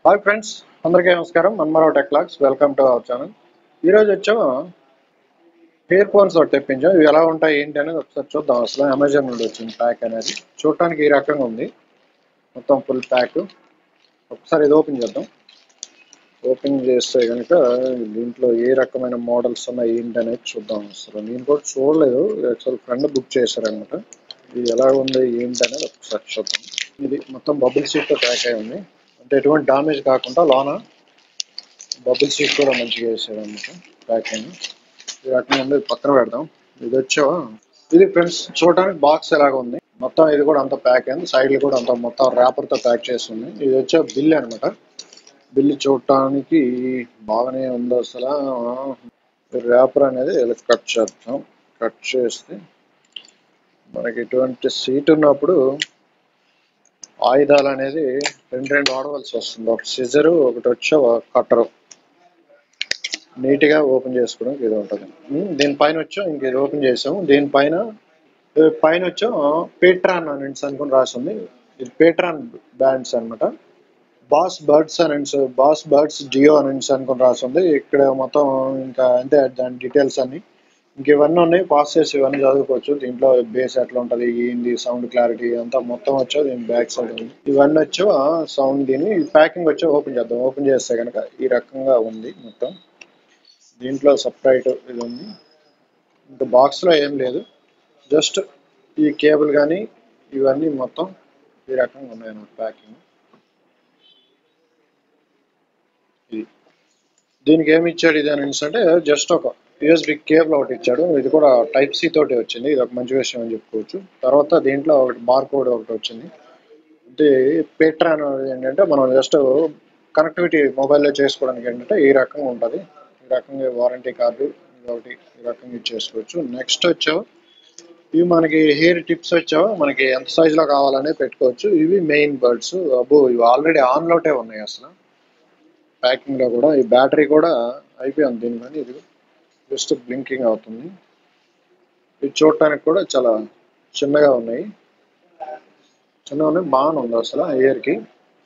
hi friends అందరికీ నమస్కారం Manmarao tech locks welcome to our channel ఈరోజు వచ్చాము ఇయర్ ఫోన్స్ ఒకటి తెప్పించాం ఇవి ఎలా ఉంటాయి ఏంటి అనేది ఒకసారి చూద్దాం అసలు అమెజాన్ నుండి వచ్చింది ప్యాక్ అనేది చూడటానికి ఈ రకంగా ఉంది మొత్తం ఫుల్ ప్యాక్ ఒకసారి ఇది ఓపెన్ చేద్దాం ఓపెన్ చేస్తే కనుక దీంట్లో ఏ రకమైన మోడల్స్ ఉన్నాయి ఏంటి అనేది చూద్దాం అసలు నేను కూడా చూడలేదు యాక్చువల్ ఫ్రెండ్ బుక్ చేశారనమాట ఇది ఎలా ఉంది ఏంటి అనేది ఒకసారి చూద్దాం ఇది మొత్తం బబుల్ సీట్తో ప్యాక్ అయి ఉంది అంటే ఎటువంటి డామేజ్ కాకుండా లోన బబుల్ సీట్ కూడా మంచిగా వేసాడు అనమాట ప్యాకింగ్ ఈ రకంగా ఉంది ఇది పక్కన పెడదాం ఇది వచ్చా ఇది ఫ్రెండ్స్ చూడడానికి బాక్స్ ఎలాగ ఉంది మొత్తం ఇది కూడా అంత ప్యాక్ అయింది సైడ్లు కూడా అంత మొత్తం wrapper తో ప్యాక్ చేస్తుంది ఇది వచ్చే బిల్ అనమాట బిల్లు చూడటానికి బాగానే ఉంది అసలు ర్యాపర్ అనేది ఇలా కట్ చేద్దాం కట్ చేస్తే మనకి ఇటువంటి సీట్ ఉన్నప్పుడు ఆయుధాలు అనేది రెండు రెండు వాడవలసి వస్తుంది ఒక సిజరు ఒకటి వచ్చి కట్టరు నీట్గా ఓపెన్ చేసుకోవడానికి ఇది ఉంటుంది ఉమ్, దీనిపైన వచ్చా ఇంక ఇది ఓపెన్ చేసాము దీనిపైన ఇది పైన వచ్చా పేట్రాన్ అని అనుకుని రాసింది ఇది పేట్రాన్ బ్యాండ్స్ అన్నమాట బాస్ బర్డ్స్ అని బాస్ బర్డ్స్ జియో అని అనుకుని రాసింది ఇక్కడ మొత్తం ఇంకా అంతే దాని డీటెయిల్స్ అన్ని ఇంక ఇవన్నీ ఉన్నాయి పాస్ చేసి ఇవన్నీ చదువుకోవచ్చు దీంట్లో బేస్ ఎట్లా ఉంటుంది ఏంది సౌండ్ క్లారిటీ అంతా మొత్తం వచ్చా దీని బ్యాక్ సైడ్ ఉంది ఇవన్నీ వచ్చా సౌండ్ దీని ప్యాకింగ్ వచ్చి ఓపెన్ చేద్దాం ఓపెన్ చేస్తే కనుక ఈ రకంగా ఉంది మొత్తం దీంట్లో సపరేట్ ఇది ఉంది ఇంకా బాక్స్లో ఏం లేదు జస్ట్ ఈ కేబుల్ కానీ ఇవన్నీ మొత్తం ఈ రకంగా ఉన్నాయి అన్నమాట ప్యాకింగ్ ఇది దీనికి ఏమి ఇచ్చాడు ఇది అని అంటే జస్ట్ ఒక యూఎస్బి కేబుల్ ఒకటి ఇచ్చాడు ఇది కూడా టైప్ సి తోటి వచ్చింది ఇది ఒక మంచి విషయం అని చెప్పుకోవచ్చు తర్వాత దీంట్లో ఒకటి బార్ కోడ్ ఒకటి వచ్చింది అంటే పేట్రాన్ ఏంటంటే మనం జస్ట్ కనెక్టివిటీ మొబైల్లో చేసుకోవడానికి ఏంటంటే ఈ రకంగా ఉంటుంది ఈ రకంగా వారంటీ కార్డు ఇది ఒకటి ఈ రకంగా ఇచ్చేసుకోవచ్చు నెక్స్ట్ వచ్చావు ఇవి మనకి హెయిర్ టిప్స్ వచ్చావు మనకి ఎంత సైజులో కావాలనే పెట్టుకోవచ్చు ఇవి మెయిన్ బర్డ్స్ అబ్బో ఇవి ఆల్రెడీ ఆన్లోటే ఉన్నాయి అసలు ప్యాకింగ్ లో కూడా ఈ బ్యాటరీ కూడా అయిపోయింది దీని కానీ ఇది జస్ట్ బ్లింకింగ్ అవుతుంది ఇది చూడటానికి కూడా చాలా చిన్నగా ఉన్నాయి చిన్నగా ఉన్నాయి బాగానే ఉంది అసలు ఇయర్ కి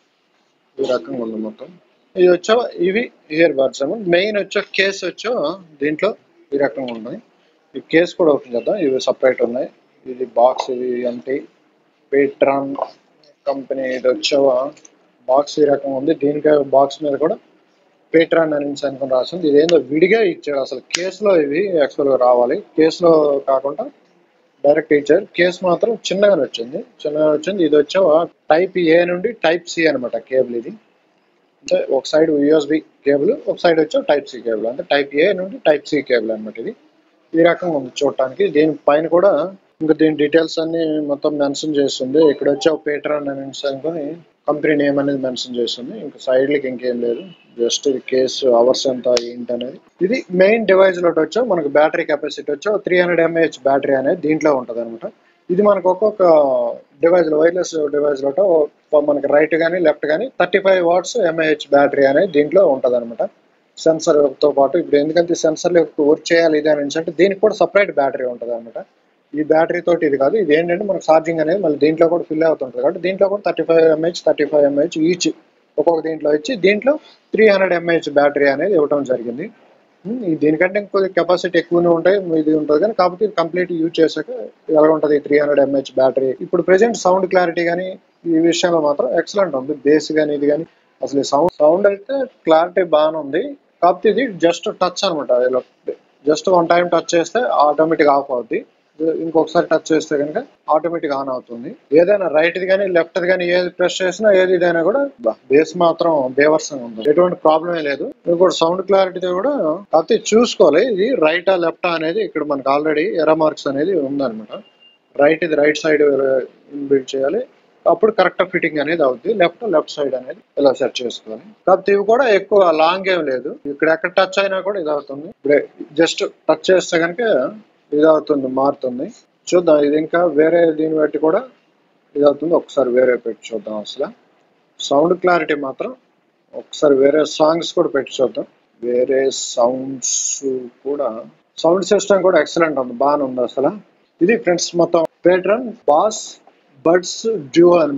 ఈ రకంగా ఉంది మొత్తం ఇది వచ్చా ఇవి ఇయర్ బడ్స్ ఏమో మెయిన్ వచ్చా కేస్ వచ్చా దీంట్లో ఈ రకంగా ఉన్నాయి ఈ కేస్ కూడా ఓపెన్ చేద్దాం ఇవి సపరేట్ ఉన్నాయి ఇది బాక్స్ ఇది అంటే పేట్రాన్ కంపెనీ ఇది వచ్చావా బాక్స్ ఈ రకంగా ఉంది దీనికి బాక్స్ మీద కూడా పేట్రాన్ అని అనుకుని రాసింది ఇదేందో విడిగా ఇచ్చాడు అసలు కేసులో ఇవి యాక్చువల్గా రావాలి కేసులో కాకుండా డైరెక్ట్ ఇచ్చారు కేసు మాత్రం చిన్నగానే వచ్చింది చిన్నగా వచ్చింది ఇది వచ్చా టైప్ ఏ నుండి టైప్ సి అనమాట కేబుల్ ఇది అంటే ఒక సైడ్ యూఎస్బి కేబుల్ ఒక సైడ్ వచ్చా టైప్ సి కేబుల్ అంటే టైప్ ఏ నుండి టైప్ సి కేబుల్ అనమాట ఇది ఈ రకంగా ఉంది చూడటానికి దీని పైన కూడా ఇంకా దీని డీటెయిల్స్ అన్ని మొత్తం మెన్షన్ చేస్తుంది ఇక్కడ వచ్చి ఒక పేట్రాన్ అని అనుకొని కంపెనీ నేమ్ అనేది మెన్షన్ చేస్తుంది ఇంకా సైడ్లకి ఇంకేం లేదు జస్ట్ ఇది కేసు అవర్స్ ఎంత ఏంటి అనేది ఇది మెయిన్ డివైస్ లో వచ్చా మనకు బ్యాటరీ కెపాసిటీ వచ్చా త్రీ హండ్రెడ్ ఎంఏహెచ్ బ్యాటరీ అనేది దీంట్లో ఉంటుంది అనమాట ఇది మనకు ఒక్కొక్క డివైస్ లో వైర్లెస్ డివైస్ లో మనకి రైట్ కానీ లెఫ్ట్ కానీ thirty five watts mAh battery అనేది దీంట్లో ఉంటుంది అనమాట సెన్సర్ తో పాటు ఇప్పుడు ఎందుకంటే సెన్సర్ వర్క్ చేయాలి ఇది అని అంటే దీనికి కూడా సపరేట్ బ్యాటరీ ఉంటుంది అనమాట ఈ బ్యాటరీ తోటి ఇది కాదు ఇది ఏంటంటే మనకు ఛార్జింగ్ అనేది మళ్ళీ దీంట్లో కూడా ఫిల్ అవుతుంటుంది కాబట్టి దీంట్లో కూడా thirty five MH thirty five MH each ఒక్కొక్క దీంట్లో ఇచ్చి దీంట్లో త్రీ హండ్రెడ్ ఎంహెచ్ బ్యాటరీ అనేది ఇవ్వడం జరిగింది ఉమ్, ఈ దీనికంటే ఇంకొద్ది కెపాసిటీ ఎక్కువనే ఉంటాయి ఇది ఉంటుంది కానీ కాకపోతే ఇది కంప్లీట్ యూజ్ చేశాక ఎలా ఉంటుంది త్రీ హండ్రెడ్ ఎంహెచ్ బ్యాటరీ ఇప్పుడు ప్రెసెంట్ సౌండ్ క్లారిటీ కానీ ఈ విషయంలో మాత్రం ఎక్సలెంట్ ఉంది బేస్ కానీ ఇది కానీ అసలు సౌండ్ సౌండ్ అయితే క్లారిటీ బాగానే ఉంది కాకపోతే ఇది జస్ట్ టచ్ అనమాట ఇలా జస్ట్ వన్ టైం టచ్ చేస్తే ఆటోమేటిక్ ఆఫ్ అవుద్ది ఇంకొకసారి టచ్ చేస్తే కనుక ఆటోమేటిక్ ఆన్ అవుతుంది ఏదైనా రైట్ ది కానీ లెఫ్ట్ ది కానీ ఏది ప్రెస్ చేసినా ఏది ఇదైనా కూడా బేస్ మాత్రం బేవర్సంగా ఉంది ఎటువంటి ప్రాబ్లమే లేదు ఇది కూడా సౌండ్ క్లారిటీ కూడా కాకపోతే చూసుకోవాలి ఇది రైటా లెఫ్టా అనేది ఇక్కడ మనకు ఆల్రెడీ ఎరా మార్క్స్ అనేది ఉందన్నమాట రైట్ ఇది రైట్ సైడ్ బిల్డ్ చేయాలి అప్పుడు కరెక్ట్ ఫిట్టింగ్ అనేది అవుతుంది లెఫ్ట్ లెఫ్ట్ సైడ్ అనేది ఇలా సెట్ చేసుకోవాలి కాకపోతే ఇవి కూడా ఎక్కువ లాంగ్ ఏం లేదు ఇక్కడ ఎక్కడ టచ్ అయినా కూడా ఇది అవుతుంది ఇప్పుడే జస్ట్ టచ్ చేస్తే కనుక ఇది అవుతుంది మారుతుంది చూద్దాం ఇది ఇంకా వేరే దీన్ని బట్టి కూడా ఇది అవుతుంది ఒకసారి వేరే పెట్టి చూద్దాం అసలు సౌండ్ క్లారిటీ మాత్రం ఒకసారి వేరే సాంగ్స్ కూడా పెట్టి చూద్దాం వేరే సౌండ్స్ కూడా సౌండ్ సిస్టమ్ కూడా ఎక్సలెంట్ ఉంది బాగానే ఉంది అసలు ఇది ఫ్రెండ్స్ మొత్తం పేట్రన్ బాస్ బడ్స్ డ్యూ అన్నమాట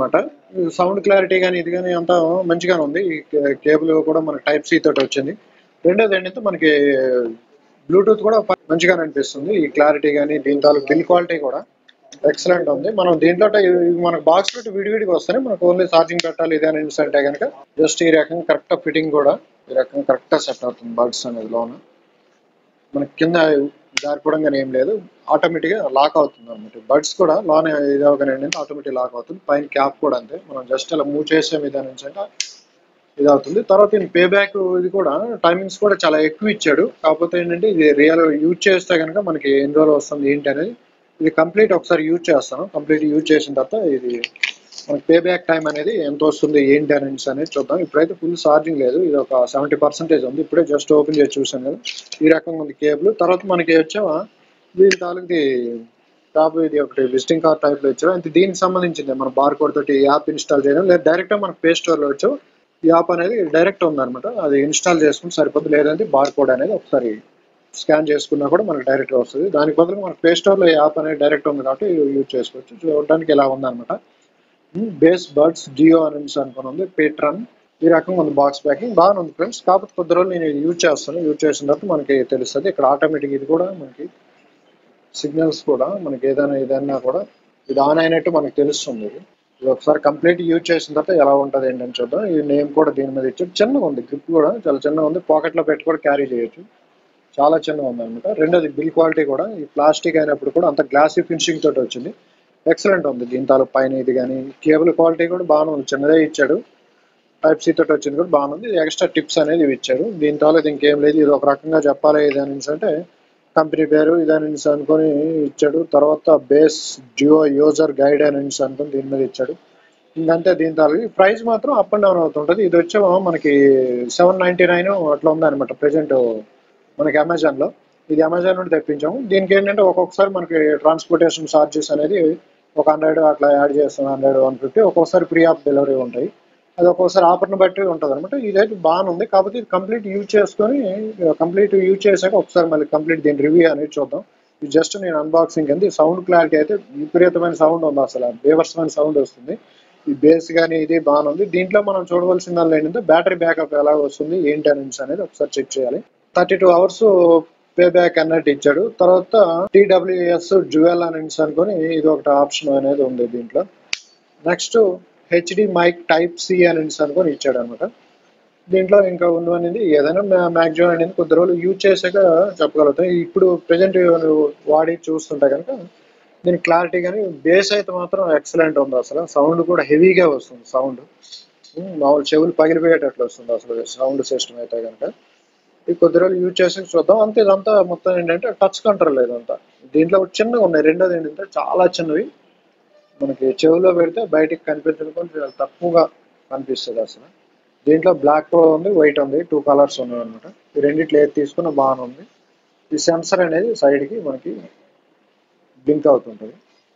సౌండ్ క్లారిటీ కానీ ఇది కానీ అంతా మంచిగానే ఉంది ఈ కేబుల్ కూడా మనకి టైప్ సి తోటి వచ్చింది రెండోది ఏంటంటే మనకి బ్లూటూత్ కూడా ప- మంచిగానే అనిపిస్తుంది ఈ క్లారిటీ కానీ దీని తాలూకు బిల్ క్వాలిటీ కూడా ఎక్సలెంట్ ఉంది మనం దీంట్లో ఇవి మనకు బాక్స్ పెట్టి విడివిడిగా వస్తాయి మనకు ఓన్లీ ఛార్జింగ్ పెట్టాలి ఇది అని అంటే కనుక జస్ట్ ఈ రకంగా కరెక్ట్ ఫిట్టింగ్ కూడా ఈ రకంగా కరెక్ట్ సెట్ అవుతుంది బర్డ్స్ అనేది లోన మనకి కింద జారిపోవడం కానీ ఏం లేదు ఆటోమేటిక్ గా లాక్ అవుతుంది అనమాట బర్డ్స్ కూడా లోన ఇది అవగానే ఆటోమేటిక్ లాక్ అవుతుంది పైన క్యాప్ కూడా అంతే మనం జస్ట్ అలా మూవ్ చేసే విధానం నుంచి అంటే ఇది అవుతుంది తర్వాత దీని పే బ్యాక్ ఇది కూడా టైమింగ్స్ కూడా చాలా ఎక్కువ ఇచ్చాడు కాకపోతే ఏంటంటే ఇది రియల్ యూజ్ చేస్తే కనుక మనకి ఎన్ని రోజులు వస్తుంది ఏంటి అనేది ఇది కంప్లీట్ ఒకసారి యూజ్ చేస్తాను కంప్లీట్ యూజ్ చేసిన తర్వాత ఇది మనకి పే బ్యాక్ టైం అనేది ఎంత వస్తుంది ఏంటి అనేసి అనేది చూద్దాం ఇప్పుడైతే ఫుల్ ఛార్జింగ్ లేదు ఇది ఒక సెవెంటీ పర్సెంటేజ్ ఉంది ఇప్పుడే జస్ట్ ఓపెన్ చేసి చూసాను కదా ఈ రకంగా ఉంది కేబుల్ తర్వాత మనకి వచ్చావా దీని తాలూకుది టాప్ ఇది ఒకటి విజిటింగ్ కార్డ్ టైప్ లో ఇచ్చారు అంటే దీనికి సంబంధించింది మన బార్ కోడ్ తోటి యాప్ ఇన్స్టాల్ చేయడం లేదా డైరెక్ట్ గా మనకి ప్లే స్టోర్ లో వచ్చావు ఈ యాప్ అనేది డైరెక్ట్ ఉందన్నమాట అది ఇన్స్టాల్ చేసుకుని సరిపోతుంది లేదంటే బార్ కోడ్ అనేది ఒకసారి స్కాన్ చేసుకున్నా కూడా మనకి డైరెక్ట్ గా వస్తుంది దానికి బదులు మనకి ప్లే స్టోర్ లో ఈ యాప్ అనేది డైరెక్ట్ ఉంది కాబట్టి యూజ్ చేసుకోవచ్చు చూడడానికి ఇలా ఉందన్నమాట బేస్ బర్డ్స్ జియో అని అనుకుని ఉంది పేట్రన్ ఈ రకంగా ఉంది బాక్స్ ప్యాకింగ్ బాగానే ఉంది ఫ్రెండ్స్ కాకపోతే కొద్ది రోజులు నేను ఇది యూజ్ చేస్తాను యూజ్ చేసిన తర్వాత మనకి తెలుస్తుంది ఇక్కడ ఆటోమేటిక్ ఇది కూడా మనకి సిగ్నల్స్ కూడా మనకి ఏదైనా ఏదైనా కూడా ఇది ఆన్ అయినట్టు మనకి తెలుస్తుంది ఇది ఇది ఒకసారి కంప్లీట్ యూజ్ చేసిన తర్వాత ఎలా ఉంటుంది ఏంటని చూద్దాం ఈ నేమ్ కూడా దీని మీద ఇచ్చారు చిన్నగా ఉంది గ్రిప్ కూడా చాలా చిన్నగా ఉంది పాకెట్ లో పెట్టి కూడా క్యారీ చేయొచ్చు చాలా చిన్నగా ఉంది అనమాట రెండోది బిల్ క్వాలిటీ కూడా ఈ ప్లాస్టిక్ అయినప్పుడు కూడా అంత గ్లాసీ ఫినిషింగ్ తోటి వచ్చింది ఎక్సలెంట్ ఉంది దీని తాలూకు పైన ఇది కానీ కేబుల్ క్వాలిటీ కూడా బాగానే ఉంది చిన్నదే ఇచ్చాడు టైప్ సి తోటి వచ్చింది కూడా బాగుంది ఇది ఎక్స్ట్రా టిప్స్ అనేది ఇవి ఇచ్చాడు దీని తాలూకు ఇంకేం లేదు ఇది ఒక రకంగా చెప్పాలి ఇది అనేసి అంటే కంపెనీ పేరు ఇదనేసి అనుకొని ఇచ్చాడు తర్వాత బేస్ జియో యూజర్ గైడ్ అనేసి అనుకొని దీని మీద ఇచ్చాడు ఇంకంతే దీని తాలూకు ప్రైస్ మాత్రం అప్ అండ్ డౌన్ అవుతుంటది ఇది వచ్చేమో మనకి సెవెన్ నైన్టీ నైన్ అట్లా ఉందన్నమాట ప్రెసెంట్ మనకి అమెజాన్ లో ఇది అమెజాన్ నుండి తెప్పించాము దీనికి ఏంటంటే ఒక్కొక్కసారి మనకి ట్రాన్స్పోర్టేషన్ ఛార్జెస్ అనేది ఒక హండ్రెడ్ అట్లా యాడ్ చేస్తాం హండ్రెడ్ వన్ ఫిఫ్టీ ఒక్కొక్కసారి ఫ్రీ ఆఫ్ డెలివరీ ఉంటాయి అది ఒక్కొక్కసారి ఆఫర్ని బట్టి ఉంటుంది అనమాట ఇదైతే బాగానే ఉంది కాకపోతే ఇది కంప్లీట్ యూజ్ చేసుకొని కంప్లీట్ యూజ్ చేశాక ఒకసారి మళ్ళీ కంప్లీట్ దీని రివ్యూ అనేది చూద్దాం ఇది జస్ట్ నేను అన్బాక్సింగ్ అంది సౌండ్ క్లారిటీ అయితే విపరీతమైన సౌండ్ ఉంది అసలు బేవర్సమైన సౌండ్ వస్తుంది ఈ బేస్ కానీ ఇది బాగానే ఉంది దీంట్లో మనం చూడవలసింది ఏంటంటే బ్యాటరీ బ్యాకప్ ఎలా వస్తుంది ఏంటి అనేసి అనేది ఒకసారి చెక్ చేయాలి thirty two hours playback అన్నట్టు ఇచ్చాడు తర్వాత టీడబ్ల్యూఎస్ జ్యువెల్ అనేసి అనుకొని ఇది ఒకటి ఆప్షన్ అనేది ఉంది దీంట్లో next HD mic type C అనేసి అనుకొని ఇచ్చాడు అనమాట దీంట్లో ఇంకా ఉంది అనేది ఏదైనా మ్యాక్సిమం అనేది కొద్ది రోజులు యూజ్ చేసాక చెప్పగలుగుతాం ఇప్పుడు ప్రజెంట్ వాడి చూస్తుంటే కనుక దీని క్లారిటీ కానీ బేస్ అయితే మాత్రం ఎక్సలెంట్ ఉంది అసలు సౌండ్ కూడా హెవీగా వస్తుంది సౌండ్ మామూలు చెవులు పగిలిపోయేటట్లు వస్తుంది అసలు సౌండ్ సిస్టమ్ అయితే కనుక ఈ కొద్ది రోజులు యూజ్ చేసి చూద్దాం అంతే ఇదంతా మొత్తం ఏంటంటే టచ్ కంట్రోల్ ఇదంతా దీంట్లో ఒకటి చిన్నగా ఉన్నాయి రెండోది ఏంటంటే చాలా చిన్నవి మనకి చెవిలో పెడితే బయటికి కనిపించడం కొంచెం చాలా తక్కువగా కనిపిస్తుంది అసలు దీంట్లో బ్లాక్ ఉంది వైట్ ఉంది టూ కలర్స్ ఉన్నాయి అనమాట ఈ రెండిట్లో ఏది తీసుకున్న బాగానే ఉంది ఈ సెన్సర్ అనేది సైడ్కి మనకి బ్లింక్ అవుతుంటుంది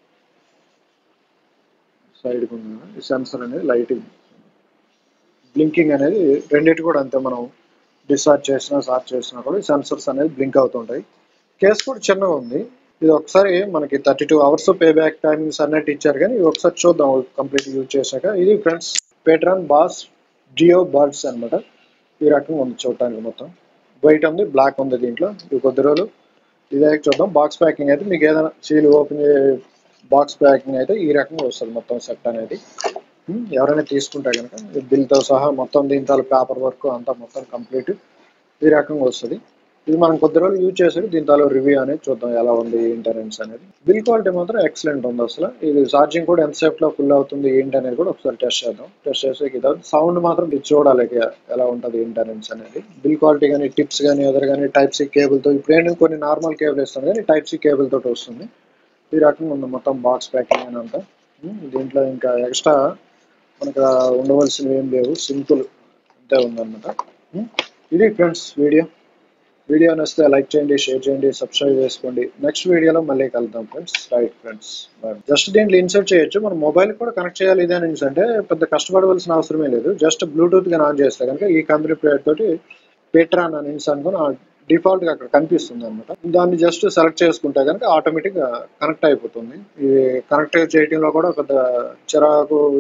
సైడ్కి ఉంది కదా, ఈ సెన్సర్ అనేది లైట్ బ్లింకింగ్ అనేది రెండిటి కూడా అంతే మనం డిశ్చార్జ్ చేసినా సార్జ్ చేసినా కూడా ఈ సెన్సర్స్ అనేది బ్లింక్ అవుతుంటాయి కేస్ కూడా చిన్నగా ఉంది ఇది ఒకసారి మనకి thirty two hours playback timings అన్నట్టు ఇచ్చారు కానీ ఇది ఒకసారి చూద్దాం కంప్లీట్ యూజ్ చేశాక ఇది friends pTron bass duo buds అన్నమాట ఈ రకంగా ఉంది చూడటానికి మొత్తం వైట్ ఉంది బ్లాక్ ఉంది దీంట్లో ఈ కొద్ది రోజులు ఇదే చూద్దాం బాక్స్ ప్యాకింగ్ అయితే మీకు ఏదైనా సీల్ ఓపెన్ బాక్స్ ప్యాకింగ్ అయితే ఈ రకంగా వస్తుంది మొత్తం సెట్ అనేది ఉమ్, ఎవరైనా తీసుకుంటే కనుక బిల్తో సహా మొత్తం దీంతో పేపర్ వర్క్ అంతా మొత్తం కంప్లీట్ ఈ రకంగా వస్తుంది ఇది మనం కొద్ది రోజులు యూజ్ చేసాక దీంతో రివ్యూ అనేది చూద్దాం ఎలా ఉంది ఇంటర్నెట్స్ అనేది బిల్ క్వాలిటీ మాత్రం ఎక్సలెంట్ ఉంది అసలు ఇది ఛార్జింగ్ కూడా ఎంతసేపు లో ఫుల్ అవుతుంది ఏంటి అనేది కూడా ఒకసారి టెస్ట్ చేద్దాం టెస్ట్ చేసే ఇది సౌండ్ మాత్రం ఇది చూడాలి ఇక ఎలా ఉంటుంది ఇంటర్నెట్స్ అనేది బిల్ క్వాలిటీ కానీ టిప్స్ కానీ ఎదర్ కానీ టైప్ సి కేబుల్ తో ఇప్పుడు ఏంటంటే కొన్ని నార్మల్ కేబుల్ ఇస్తాను కానీ టైప్ సి కేబుల్ తోటి వస్తుంది ఈ రకంగా ఉంది మొత్తం బాక్స్ ప్యాకింగ్ అని అంతా ఉమ్, దీంట్లో ఇంకా ఎక్స్ట్రా మనకు ఉండవలసినవి ఏం లేవు సింపుల్ అంతే ఉందన్నమాట ఉమ్, ఇది ఫ్రెండ్స్ వీడియో వీడియో నచ్చితే లైక్ చేయండి షేర్ చేయండి సబ్స్క్రైబ్ చేసుకోండి నెక్స్ట్ వీడియోలో మళ్ళీ కలుద్దాం ఫ్రెండ్స్ రైట్ ఫ్రెండ్స్ జస్ట్ దీంట్లో ఇన్సర్ట్ చేయొచ్చు మన మొబైల్ కూడా కనెక్ట్ చేయాలి ఇది అని అంటే పెద్ద కష్టపడవలసిన అవసరమే లేదు జస్ట్ బ్లూటూత్ గా ఆన్ చేస్తే కనుక ఈ కంపెనీ ప్లేయర్ తోటి పేట్రాన్ అని అనుకుని డిఫాల్ట్ గా అక్కడ కనిపిస్తుంది అనమాట దాన్ని జస్ట్ సెలెక్ట్ చేసుకుంటే కనుక ఆటోమేటిక్ గా కనెక్ట్ అయిపోతుంది ఈ కనెక్ట్ చేయడంలో కూడా పెద్ద చిరాకు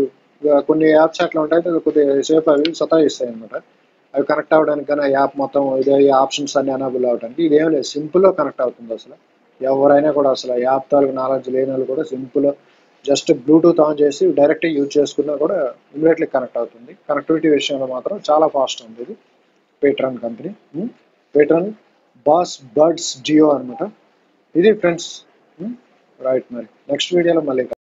ఇక కొన్ని యాప్స్ అట్లా ఉంటాయి అది కొద్దిగా సేపు అవి సతాయిస్తాయి అనమాట అవి కనెక్ట్ అవ్వడానికి కానీ యాప్ మొత్తం ఇదే ఆప్షన్స్ అన్ని ఎనాబుల్ అవ్వడానికి ఇదేం లేదు సింపుల్గా కనెక్ట్ అవుతుంది అసలు ఎవరైనా కూడా అసలు యాప్ తాలూకు నాలెడ్జ్ లేని వాళ్ళు కూడా సింపుల్ జస్ట్ బ్లూటూత్ ఆన్ చేసి డైరెక్ట్ యూజ్ చేసుకున్నా కూడా ఇమీడియట్లీ కనెక్ట్ అవుతుంది కనెక్టివిటీ విషయంలో మాత్రం చాలా ఫాస్ట్ ఉంది ఇది pTron company pTron bass birds duo అనమాట ఇది ఫ్రెండ్స్ రైట్ మరి నెక్స్ట్ వీడియోలో మళ్ళీ